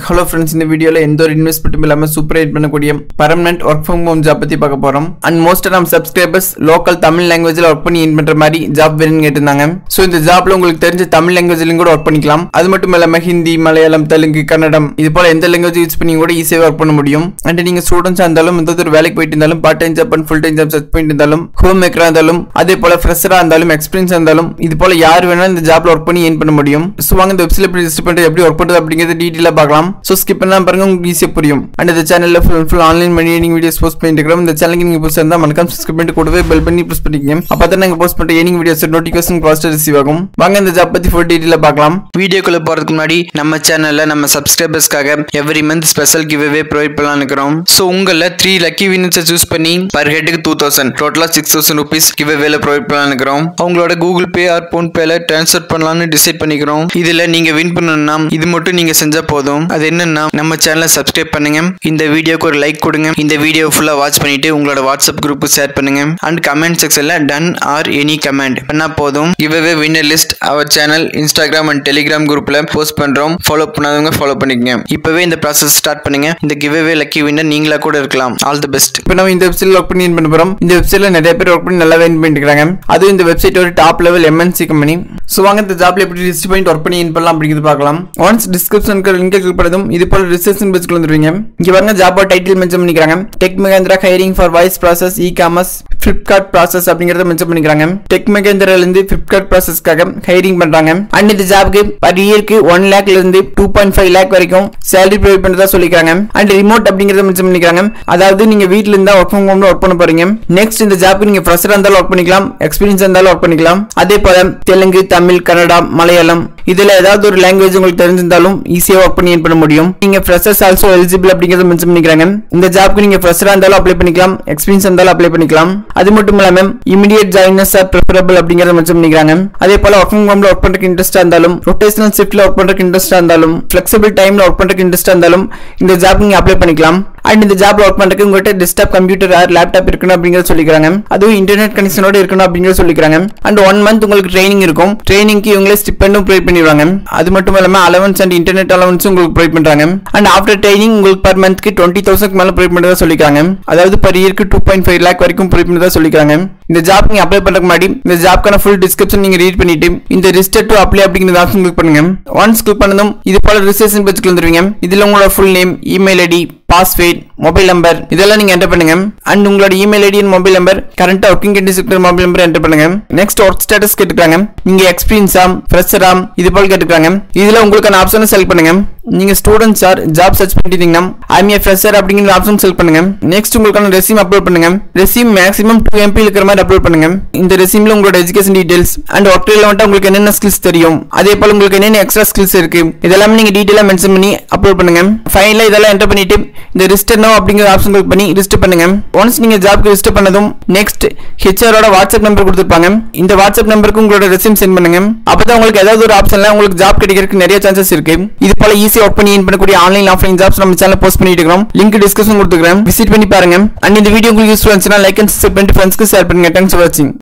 hello friends இந்த வீடியோல எந்த ஒரு இன்வெஸ்ட்மெண்ட்டும் இல்லாம சூப்பர் எயிட் பண்ணக்கூடிய permanent work from home job பத்தி பார்க்க போறோம் அண்ட் மோஸ்ட் நம்ம சப்ஸ்கிரைபர்ஸ் லோக்கல் தமிழ் லாங்குவேஜ்ல ஒர்க் பண்ணி earn பண்ற மாதிரி ஜாப் வேணும்னு கேட்டிருந்தாங்க ஸோ இந்த ஜாப்ல உங்களுக்கு தெரிஞ்ச தமிழ் லாங்குவேஜ்லயும் கூட ஒர்க் பண்ணிக்கலாம் அது மட்டும் இல்லாம ஹிந்தி மலையாளம் தெலுங்கு கன்னடம் இது போல எந்த லாங்குவேஜ் யூஸ் பண்ணி கூட ஈஸியாக ஒர்க் பண்ண முடியும் அண்ட் நீங்க ஸ்டூடெண்ட்ஸா இருந்தாலும் எந்த ஒரு வேலைக்கு போயிட்டு இருந்தாலும் part time job and full time job search பண்ணிட்டு இருந்தாலும் ஹோம் மேக்கரா இருந்தாலும் அதே போல ஃப்ரெஷரா இருந்தாலும் எக்ஸ்பீரியன்ஸ் இருந்தாலும் இது போல யார் வேணாலும் இந்த ஜாப்ல ஒர்க் பண்ணி ஏன் பண்ண முடியும் ஸோ வாங்க இந்த வெப்சைட்ல எப்படி ரிஜிஸ்டர் பண்ணிட்டு எப்படி ஒர்க் பண்ணுறது அப்படிங்கிறது டீட்டெயிலாக பார்க்கலாம் ஸோ ஸ்கிப் பண்ணாம பாருங்க உங்களுக்கு ஈஸியாக புரியும் அண்ட் இந்த சேனல்ல full full online money earning videos post பண்ணிட்டு இருக்கிறோம் இந்த சேனலுக்கு நீங்க புதுசாக இருந்தால் மறக்காம சப்ஸ்கிரைப் பண்ணிட்டு கூடவே பெல் பண்ணி ப்ரெஸ் பண்ணிக்கங்க அப்போ தான் நாங்கள் போஸ்ட் பண்ணுற ஏர்னிங் வீடியோஸ் நோட்டிஃபிகேஷன் ஃபாஸ்ட்டாக ரிசீவ் ஆகும் வாங்க இந்த ஜாப் பத்தி ஃபுல் டீட்டெயிலாக பார்க்கலாம் வீடியோக்குள்ள போறதுக்கு முன்னாடி நம்ம சேனல்ல நம்ம சப்ஸ்கிரைபர்ஸ்க்காக every month special give away provide பண்ணலாம் இருக்கிறோம் ஸோ உங்கள த்ரீ லக்கி வினர்ஸை சூஸ் பண்ணி பர் ஹெட்டுக்கு டூ தௌசண்ட் டோட்டலா சிக்ஸ் தௌசண்ட் ருபீஸ் கிவ் அவேல ப்ரொவைட் பண்ணலாம் இருக்கிறோம் அவங்களோட கூகுள் பே ஆர் போன் பேல ட்ரான்ஸ்ஃபர் பண்ணலாம்னு டிசைட் பண்ணிக்கிறோம் இதுல நீங்க வின் பண்ணணும்னா இது மட்டும் நீங்க செஞ்சா போதும் அது என்னன்னா நம்ம சேனலை சப்ஸ்கிரைப் பண்ணுங்க இந்த வீடியோக்கு ஒரு லைக் கொடுங்க இந்த வீடியோ ஃபுல்லா வாட்ச் பண்ணிட்டு உங்களோட வாட்ஸ்அப் குரூப் ஷேர் பண்ணுங்க அண்ட் கமெண்ட் செக்ஷன்ல டன் ஆர் எனி கமெண்ட் பண்ணா போதும் giveaway winner list our channel Instagram and Telegram குரூப்ல போஸ்ட் பண்றோம் ஃபாலோ பண்ணாதவங்க ஃபாலோ பண்ணிக்கங்க இப்பவே இந்த ப்ராசஸ் ஸ்டார்ட் பண்ணுங்க இந்த கிவ்அவே லக்கி வின்னர் நீங்களா கூட இருக்கலாம் ஆல் தி பெஸ்ட் இப்போ நம்ம இந்த வெப்சைட்ல ஒர்க் பண்ணி earn பண்ண போறோம் இந்த வெப்சைட்ல நிறைய பேர் ஒர்க் பண்ணி நல்லா earn பண்ணிட்டு இருக்காங்க அதுவும் இந்த வெப்சைட் ஒரு top level MNC company so வாங்க இந்த ஜாப்ல எப்படி ரிஜிஸ்டர் பண்ணிட்டு ஒர்க் பண்ணி earn பண்ணலாம் அப்படிங்கிறது பார்க்கலாம் ஒன்ஸ் டிஸ்கிரிப்ஷனுக்கு லிங்க் கிளிக் பண்ணதும் இது போல ரிசர்ச்சன் பேஜ்க்கு வந்துருவீங்க இங்க பாருங்க ஜாபோட டைட்டில் மென்ஷன் பண்ணிக்கிறாங்க tech Mahindra hiring for voice process e commerce Flipkart process அப்படிங்கறத மென்ஷன் பண்ணிக்கிறாங்க டெக் மகேந்திரால இருந்து ஃபிளிப்கார்ட் ப்ராசஸ்க்காக ஹைரிங் பண்றாங்க அண்ட் இந்த ஜாப்க்கு பர் இயருக்கு ஒன் லேக்ல இருந்து டூ பாயிண்ட் ஃபைவ் லேக் வரைக்கும் சேலரி ப்ரொவைட் பண்றதா சொல்லிக்கிறாங்க அண்ட் ரிமோட் அப்படிங்கறத மென்ஷன் பண்ணிக்கிறாங்க அதாவது நீங்க வீட்ல இருந்தா ஒர்க் ஃப்ரம் ஹோம்ல ஒர்க் பண்ண போறீங்க நெக்ஸ்ட் இந்த ஜாப்க்கு நீங்க ஃப்ரெஷரா இருந்தாலும் ஒர்க் பண்ணிக்கலாம் எக்ஸ்பீரியன்ஸ் இருந்தாலும் ஒர்க் பண்ணிக்கலாம் அதே போல தெலுங்கு தமிழ் கன்னடா மலையாளம் இதுல ஏதாவது ஒரு லாங்குவேஜ் உங்களுக்கு தெரிஞ்சிருந்தாலும் ஈஸியா ஒர்க் பண்ணி earn பண்ண முடியும் நீங்க ஃப்ரெஷர்ஸ் ஆல்சோ எலிஜிபிள் அப்படிங்கறத மென்ஷன் பண்ணிக்கிறாங்க இந்த ஜாப்க்கு நீங்க ஃப்ரெஷரா இருந்தாலும் அப்ளை பண்ணிக்கலாம் எக்ஸ்பீரியன்ஸ் இருந்தாலும் அப்ளை பண்ணிக்கலாம் அது மட்டும் இல்லாம இமிடியேட் ஜாயினர்ஸ் ஆர் ப்ரிஃபரபிள் அப்படிங்கறத மென்ஷன் பண்ணிக்கிறாங்க அதே போல ஒர்க் ஃப்ரம் ஹோம்ல ஒர்க் பண்றதுக்கு இன்ட்ரெஸ்டா இருந்தாலும் ரொட்டேஷனல் ஷிஃப்ட்ல ஒர்க் பண்றதுக்கு இன்ட்ரெஸ்டா இருந்தாலும் ஃபிளெக்சிபிள் டைம்ல ஒர்க் பண்றதுக்கு இன்ட்ரெஸ்டா இருந்தாலும் இந்த ஜாப் நீங்க அப்ளை பண்ணிக்கலாம் அண்ட் இந்த ஜாப்ல ஒர்க் பண்றதுக்கு உங்ககிட்ட டெஸ்க்டாப் கம்ப்யூட்டர் ஆர் லேப்டாப் இருக்கணும் அப்படிங்கறத சொல்லிக்கிறாங்க அதுவும் இன்டர்நெட் கனெக்ஷனோட இருக்கணும் அப்படிங்கறத சொல்லிக்கிறாங்க அண்ட் ஒன் மந்த் உங்களுக்கு ட்ரைனிங் இருக்கும் ட்ரைனிங்க்கு இவங்களே ஸ்டிப்பெண்டும் ப்ரொவைட் பண்ணிடுவாங்க அது மட்டும் இல்லாம அலவன்ஸ் அண்ட் இன்டர்நெட் அலவன்ஸ் உங்களுக்கு ப்ரொவைட் பண்றாங்க அண்ட் ஆஃப்டர் ட்ரைனிங் உங்களுக்கு பர் மந்த்க்கு டுவெண்ட்டி தௌசண்ட் மேல ப்ரொவைட் பண்றதா சொல்லிக்கிறாங்க அதாவது பர் இயருக்கு டூ பாயிண்ட் ஃபைவ் லேக் வரைக்கும் ப்ரொவைட் பண்றதா சொல்லிக்கிறாங்க இந்த ஜாப் நீங்க அப்ளை பண்றதுக்கு முன்னாடி இந்த ஜாப்க்கான ஃபுல் டிஸ்கிரிப்ஷன் நீங்க ரீட் பண்ணிட்டு இந்த ரிஜிஸ்டர் டு அப்ளை அப்படிங்கிற ஆப்ஷன் கிளிக் பண்ணுங்க ஒன்ஸ் கிளிக் பண்ணதும் இது போல ரிஜிஸ்ட்ரேஷன் பேஜ்க்கு வந்துருவீங்க இதுல உங்களோட full name email ID password mobile number இதெல்லாம் நீங்க என்டர் பண்ணுங்க அண்ட் உங்களோட email ID and mobile number கரண்டா working condition mobile number enter பண்ணுங்க நெக்ஸ்ட் ஒர்க் ஸ்டேட்டஸ் கேட்டுக்காங்க நீங்க எக்ஸ்பீரியன்ஸா ஃப்ரெஷரா இது போல கேட்டுக்காங்க இதுல உங்களுக்கான ஆப்ஷனை செலக்ட் பண்ணுங்க நீங்க ஸ்டூடெண்ட்ஸ் ஆர் ஜாப் சர்ச் பண்ணிட்டீங்கன்னா ஐம் ஏ ஃப்ரெஷர் அப்படிங்கிற ஆப்ஷன் செலக்ட் பண்ணுங்க நெக்ஸ்ட் உங்களுக்கான ரெசியூம் அப்லோட் பண்ணுங்க ரெசியூம் மேக்ஸிமம் டூ எம்பி இருக்கிற மாதிரி அப்லோட் பண்ணுங்க இந்த ரெசியூம்ல உங்களோட எஜுகேஷன் டீடைல்ஸ் அண்ட் ஒர்க் ரிலவெண்டா உங்களுக்கு என்னென்ன ஸ்கில்ஸ் தெரியும் அதே போல உங்களுக்கு என்னென்ன எக்ஸ்ட்ரா ஸ்கில்ஸ் இருக்கு இதெல்லாம் நீங்க டீடைலா மென்ஷன் பண்ணி அப்லோட் பண்ணுங்க ஃபைனலா இதெல்லாம் என்டர் பண்ணிட்டு இந்த ரிஜிஸ்டர் நோ அப்படிங்கிற ஆப்ஷன் கிளிக் பண்ணி ரிஜிஸ்டர் பண்ணுங்க ஒன்ஸ் நீங்க ஜாப்க்கு ரிஜிஸ்டர் பண்ணதும் நெக்ஸ்ட் ஹெச்ஆரோட வாட்ஸ்அப் நம்பர் கொடுத்துருப்பாங்க இந்த வாட்ஸ்அப் நம்பருக்கு உங்களோட ரெசியூம் சென்ட் பண்ணுங்க அப்பதான் உங்களுக்கு ஏதாவது ஒரு ஆப்ஷன்ல உங்களுக்கு ஜாப் கிடைக்கிறதுக்கு நிறைய சான்சஸ் இருக்கு இது போல ஈஸியா ஒர்க் பண்ணி earn பண்ணக்கூடிய ஆன்லைன் ஆஃப்லைன் ஜாப்ஸ் நம்ம சேனல் போஸ்ட் பண்ணிட்டு இருக்கோம் லிங்க் டிஸ்கிரிப்ஷன் கொடுத்துக்கிறேன் விசிட் பண்ணி பாருங்க அண்ட் இந்த வீடியோ உங்களுக்கு யூஸ்ஃபுல் இருந்துச்சுன்னா லைக் அண்ட் சப்ஸ்கிரைப் பண்ணிட்டு ஃப்ரெண்ட்ஸ்க்கு ஷேர் பண்ணுங்க தேங்க்ஸ் ஃபார் வாட்சிங்